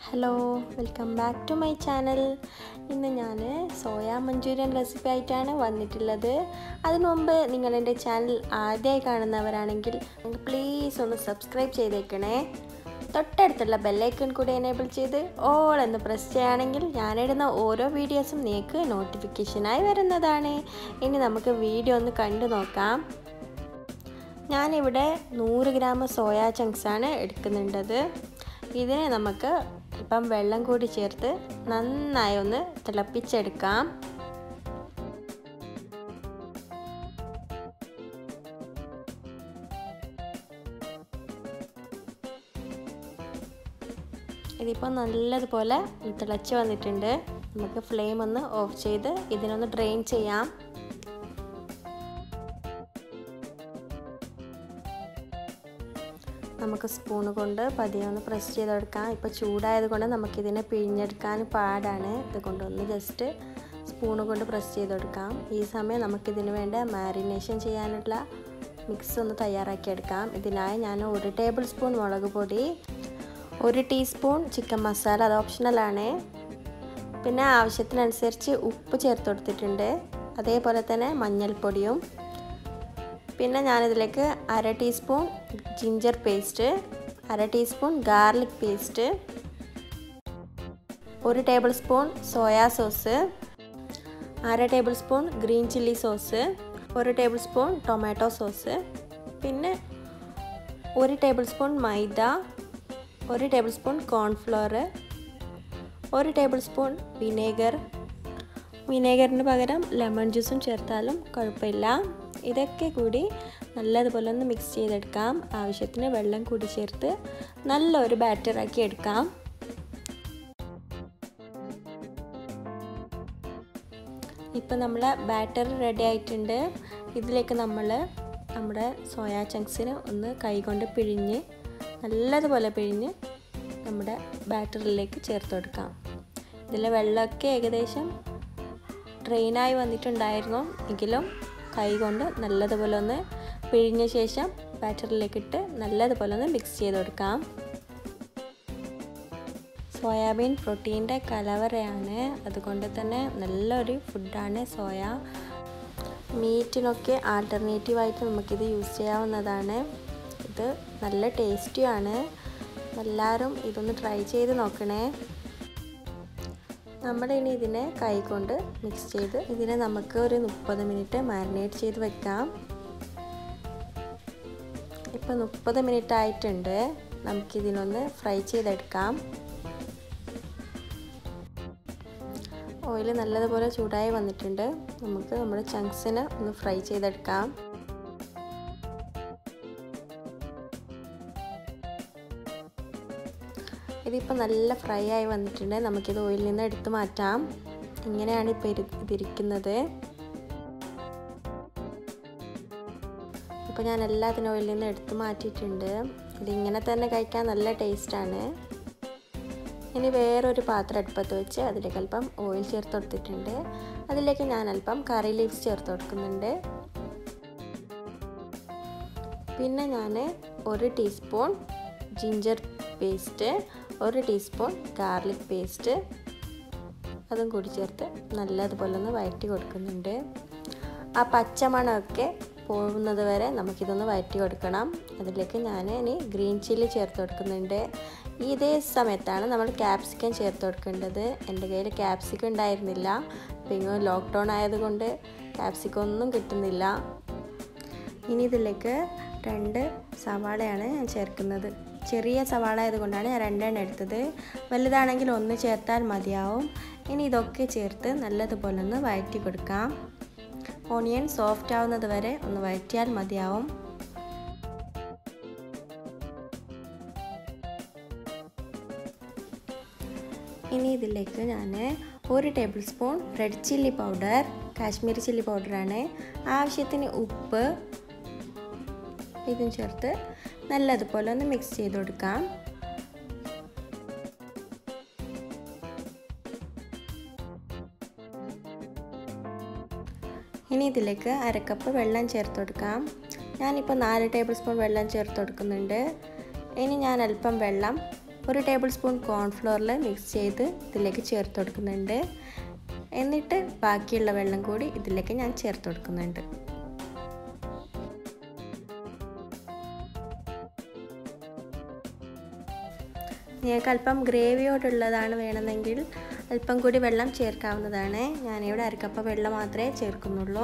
hello welcome back to my channel ഇന്ന് ഞാൻ soya manchurian recipe ആയിട്ടാണ് വന്നിട്ടുള്ളത് അതിനു മുമ്പ് നിങ്ങൾ എൻ്റെ ചാനൽ ആദ്യമായി കാണുന്നവരാണെങ്കിൽ പ്ലീസ് ഒന്ന് സബ്സ്ക്രൈബ് ചെയ്തേക്കണേ തൊട്ടടുത്തുള്ള ബെല്ലൈക്കൺ കൂടി എനേബിൾ ചെയ്ത് ഓൾ എന്ന് പ്രസ് ചെയ്യുകയാണെങ്കിൽ ഞാനിടുന്ന ഓരോ വീഡിയോസും നിങ്ങൾക്ക് നോട്ടിഫിക്കേഷനായി വരുന്നതാണ് ഇനി നമുക്ക് വീഡിയോ ഒന്ന് കണ്ടു നോക്കാം ഞാനിവിടെ നൂറ് ഗ്രാം സോയാ ചങ്ക്സാണ് എടുക്കുന്നുണ്ടത് ഇതിനെ നമുക്ക് ഇപ്പം വെള്ളം കൂടി ചേർത്ത് നന്നായി ഒന്ന് തിളപ്പിച്ചെടുക്കാം ഇതിപ്പോൾ നല്ലതുപോലെ തിളച്ച് വന്നിട്ടുണ്ട് നമുക്ക് ഫ്ലെയിം ഒന്ന് ഓഫ് ചെയ്ത് ഇതിനൊന്ന് ഡ്രെയിൻ ചെയ്യാം നമുക്ക് സ്പൂൺ കൊണ്ട് പതിയെ ഒന്ന് പ്രസ് ചെയ്തെടുക്കാം ഇപ്പോൾ ചൂടായത് കൊണ്ട് നമുക്കിതിനെ പിഴിഞ്ഞെടുക്കാൻ പാടാണ് ഇതുകൊണ്ട് ഒന്ന് ജസ്റ്റ് സ്പൂൺ കൊണ്ട് പ്രസ് ചെയ്തെടുക്കാം ഈ സമയം നമുക്കിതിന് വേണ്ട മാരിനേഷൻ ചെയ്യാനുള്ള മിക്സ് ഒന്ന് തയ്യാറാക്കിയെടുക്കാം ഇതിനായി ഞാൻ ഒരു ടേബിൾ സ്പൂൺ മുളക് പൊടി ഒരു ടീസ്പൂൺ ചിക്കൻ മസാല അത് ഓപ്ഷണലാണ് പിന്നെ ആവശ്യത്തിനനുസരിച്ച് ഉപ്പ് ചേർത്ത് കൊടുത്തിട്ടുണ്ട് അതേപോലെ തന്നെ മഞ്ഞൾപ്പൊടിയും പിന്നെ ഞാനിതിലേക്ക് അര ടീസ്പൂൺ ജിഞ്ചർ പേസ്റ്റ് അര ടീസ്പൂൺ ഗാർലിക് പേസ്റ്റ് ഒരു ടേബിൾ സ്പൂൺ സോയാ സോസ് അര table spoon green chilli sauce ഒരു ടേബിൾ സ്പൂൺ ടൊമാറ്റോ സോസ് പിന്നെ ഒരു ടേബിൾ സ്പൂൺ മൈദ ഒരു ടേബിൾ സ്പൂൺ കോൺഫ്ലോർ ഒരു ടേബിൾ സ്പൂൺ വിനേഗർ വിനേഗറിന് പകരം ലെമൺ ജ്യൂസും ചേർത്താലും കുഴപ്പമില്ല ഇതൊക്കെ കൂടി നല്ലതുപോലെ ഒന്ന് മിക്സ് ചെയ്തെടുക്കാം ആവശ്യത്തിന് വെള്ളം കൂടി ചേർത്ത് നല്ലൊരു ബാറ്ററാക്കി എടുക്കാം ഇപ്പം നമ്മളെ ബാറ്റർ റെഡി ആയിട്ടുണ്ട് ഇതിലേക്ക് നമ്മൾ നമ്മുടെ സോയാ ചങ്ക്സിന് ഒന്ന് കൈകൊണ്ട് പിഴിഞ്ഞ് നല്ലതുപോലെ പിഴിഞ്ഞ് നമ്മുടെ ബാറ്ററിലേക്ക് ചേർത്ത് കൊടുക്കാം ഇതിലെ വെള്ളമൊക്കെ ഏകദേശം ഡ്രെയിനായി വന്നിട്ടുണ്ടായിരുന്നു എങ്കിലും കൈകൊണ്ട് നല്ലതുപോലെ ഒന്ന് പിഴിഞ്ഞ ശേഷം ബാറ്ററിലേക്ക് ഇട്ട് നല്ലതുപോലെ ഒന്ന് മിക്സ് ചെയ്ത് കൊടുക്കാം സോയാബീൻ പ്രോട്ടീൻ്റെ കലവറയാണ് അതുകൊണ്ട് തന്നെ നല്ലൊരു ഫുഡാണ് സോയ മീറ്റിനൊക്കെ ആൾട്ടർനേറ്റീവായിട്ട് നമുക്കിത് യൂസ് ചെയ്യാവുന്നതാണ് ഇത് നല്ല ടേസ്റ്റിയാണ് എല്ലാവരും ഇതൊന്ന് ട്രൈ ചെയ്ത് നോക്കണേ നമ്മൾ ഇനി ഇതിനെ കൈകൊണ്ട് മിക്സ് ചെയ്ത് ഇതിനെ നമുക്ക് ഒരു മുപ്പത് മിനിറ്റ് മാരിനേറ്റ് ചെയ്ത് വെക്കാം ഇപ്പോൾ മുപ്പത് മിനിറ്റ് ആയിട്ടുണ്ട് നമുക്കിതിനൊന്ന് ഫ്രൈ ചെയ്തെടുക്കാം ഓയിൽ നല്ലതുപോലെ ചൂടായി വന്നിട്ടുണ്ട് നമുക്ക് നമ്മുടെ ചങ്ക്സിന് ഒന്ന് ഫ്രൈ ചെയ്തെടുക്കാം ഇതിപ്പോൾ നല്ല ഫ്രൈ ആയി വന്നിട്ടുണ്ട് നമുക്കിത് ഓയിലിൽ നിന്ന് എടുത്തു മാറ്റാം ഇങ്ങനെയാണ് ഇപ്പോൾ ഇതിരിക്കുന്നത് ഇപ്പോൾ ഞാൻ എല്ലാത്തിനും ഓയിലിൽ നിന്ന് എടുത്തു മാറ്റിയിട്ടുണ്ട് ഇതിങ്ങനെ തന്നെ കഴിക്കാൻ നല്ല ടേസ്റ്റാണ് ഇനി വേറൊരു പാത്രം അടുപ്പത്ത് വെച്ച് അതിലേക്ക് അല്പം ഓയിൽ ചേർത്ത് കൊടുത്തിട്ടുണ്ട് അതിലേക്ക് ഞാൻ അല്പം കറി ലീവ്സ് ചേർത്ത് കൊടുക്കുന്നുണ്ട് പിന്നെ ഞാൻ ഒരു ടീസ്പൂൺ ജിഞ്ചർ പേസ്റ്റ് ഒരു ടീസ്പൂൺ ഗാർലിക് പേസ്റ്റ് അതും കൂടി ചേർത്ത് നല്ലതുപോലെ ഒന്ന് വഴറ്റി കൊടുക്കുന്നുണ്ട് ആ പച്ചമണമൊക്കെ പോകുന്നത് വരെ നമുക്കിതൊന്ന് വഴറ്റി കൊടുക്കണം അതിലേക്ക് ഞാൻ ഇനി ഗ്രീൻ ചില്ലി ചേർത്ത് കൊടുക്കുന്നുണ്ട് ഇതേ സമയത്താണ് നമ്മൾ ക്യാപ്സിക്കം ചേർത്ത് കൊടുക്കേണ്ടത് എൻ്റെ കയ്യിൽ ക്യാപ്സിക്കം ഉണ്ടായിരുന്നില്ല പിന്നെ ലോക്ക്ഡൗൺ ആയതുകൊണ്ട് ക്യാപ്സിക്കം ഒന്നും കിട്ടുന്നില്ല ഇനി ഇതിലേക്ക് രണ്ട് സവാളയാണ് ഞാൻ ചേർക്കുന്നത് ചെറിയ സവാള ആയതുകൊണ്ടാണ് ഞാൻ രണ്ടെണ്ണം എടുത്തത് വലുതാണെങ്കിൽ ഒന്ന് ചേർത്താൽ മതിയാവും ഇനി ഇതൊക്കെ ചേർത്ത് നല്ലതുപോലെ ഒന്ന് വഴറ്റി കൊടുക്കാം ഓണിയൻ സോഫ്റ്റ് ആവുന്നത് വരെ ഒന്ന് വഴറ്റിയാൽ മതിയാവും ഇനി ഇതിലേക്ക് ഞാൻ ഒരു table spoon red chilli powder Kashmiri chilli പൗഡറാണ് ആവശ്യത്തിന് ഉപ്പ് ഇതും ചേർത്ത് നല്ലതുപോലെ ഒന്ന് മിക്സ് ചെയ്ത് കൊടുക്കാം ഇനി ഇതിലേക്ക് അരക്കപ്പ് വെള്ളം ചേർത്ത് കൊടുക്കാം ഞാനിപ്പോൾ നാല് ടേബിൾ സ്പൂൺ വെള്ളം ചേർത്ത് കൊടുക്കുന്നുണ്ട് ഇനി ഞാൻ അല്പം വെള്ളം ഒരു ടേബിൾ സ്പൂൺ കോൺഫ്ലോറിൽ മിക്സ് ചെയ്ത് ഇതിലേക്ക് ചേർത്ത് കൊടുക്കുന്നുണ്ട് എന്നിട്ട് ബാക്കിയുള്ള വെള്ളം കൂടി ഇതിലേക്ക് ഞാൻ ചേർത്ത് കൊടുക്കുന്നുണ്ട് നിങ്ങൾക്ക് അല്പം ഗ്രേവിയോടുള്ളതാണ് വേണമെങ്കിൽ അല്പം കൂടി വെള്ളം ചേർക്കാവുന്നതാണ് ഞാനിവിടെ അരക്കപ്പ വെള്ളം മാത്രമേ ചേർക്കുന്നുള്ളൂ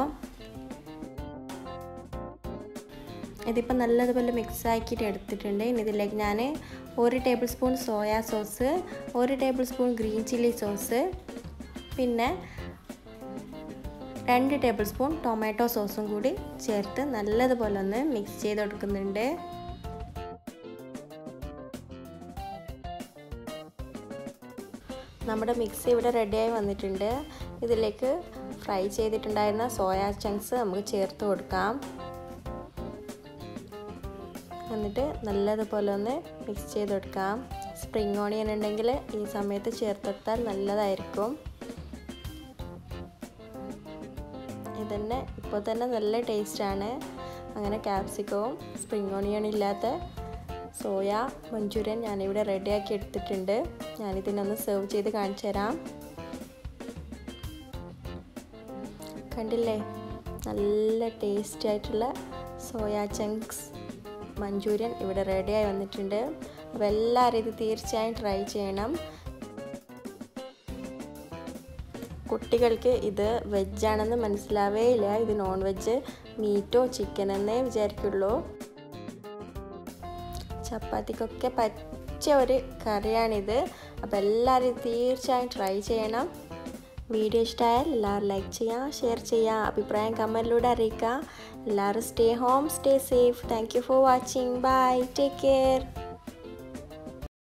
ഇതിപ്പോൾ നല്ലതുപോലെ മിക്സ് ആക്കിയിട്ട് എടുത്തിട്ടുണ്ട് ഇനി ഇതിലേക്ക് ഞാൻ ഒരു ടേബിൾ സ്പൂൺ സോയാ സോസ് ഒരു table spoon green chilli sauce പിന്നെ രണ്ട് ടേബിൾ സ്പൂൺ ടൊമാറ്റോ സോസും കൂടി ചേർത്ത് നല്ലതുപോലെ ഒന്ന് മിക്സ് ചെയ്ത് കൊടുക്കുന്നുണ്ട് നമ്മുടെ മിക്സ് ഇവിടെ റെഡിയായി വന്നിട്ടുണ്ട് ഇതിലേക്ക് ഫ്രൈ ചെയ്തിട്ടുണ്ടായിരുന്ന സോയാ ചങ്ക്സ് നമുക്ക് ചേർത്ത് കൊടുക്കാം എന്നിട്ട് നല്ലതുപോലെ ഒന്ന് മിക്സ് ചെയ്ത് കൊടുക്കാം സ്പ്രിങ് ഓണിയൻ ഉണ്ടെങ്കിൽ ഈ സമയത്ത് ചേർത്തെടുത്താൽ നല്ലതായിരിക്കും ഇതന്നെ ഇപ്പോൾ തന്നെ നല്ല ടേസ്റ്റാണ് അങ്ങനെ ക്യാപ്സിക്കവും സ്പ്രിങ് ഓണിയൻ ഇല്ലാത്ത സോയ മഞ്ചൂരിയൻ ഞാനിവിടെ റെഡിയാക്കി എടുത്തിട്ടുണ്ട് ഞാനിതിനൊന്ന് സെർവ് ചെയ്ത് കാണിച്ചു തരാം കണ്ടില്ലേ നല്ല ടേസ്റ്റി ആയിട്ടുള്ള സോയ ചങ്ക്സ് മഞ്ചൂരിയൻ ഇവിടെ റെഡിയായി വന്നിട്ടുണ്ട് അപ്പോൾ എല്ലാവരും ഇത് തീർച്ചയായും ട്രൈ ചെയ്യണം കുട്ടികൾക്ക് ഇത് വെജാണെന്ന് മനസ്സിലാവേ ഇല്ല ഇത് നോൺ വെജ് മീറ്റോ ചിക്കൻ എന്നേ വിചാരിക്കുള്ളൂ ചപ്പാത്തിക്കൊക്കെ പറ്റിയ ഒരു കറിയാണിത് അപ്പോൾ എല്ലാവരും തീർച്ചയായും ട്രൈ ചെയ്യണം വീഡിയോ ഇഷ്ടമായാൽ എല്ലാവരും ലൈക്ക് ചെയ്യുക ഷെയർ ചെയ്യുക അഭിപ്രായം കമൻറ്റിലൂടെ അറിയിക്കുക എല്ലാവരും stay home stay safe thank you for watching bye take care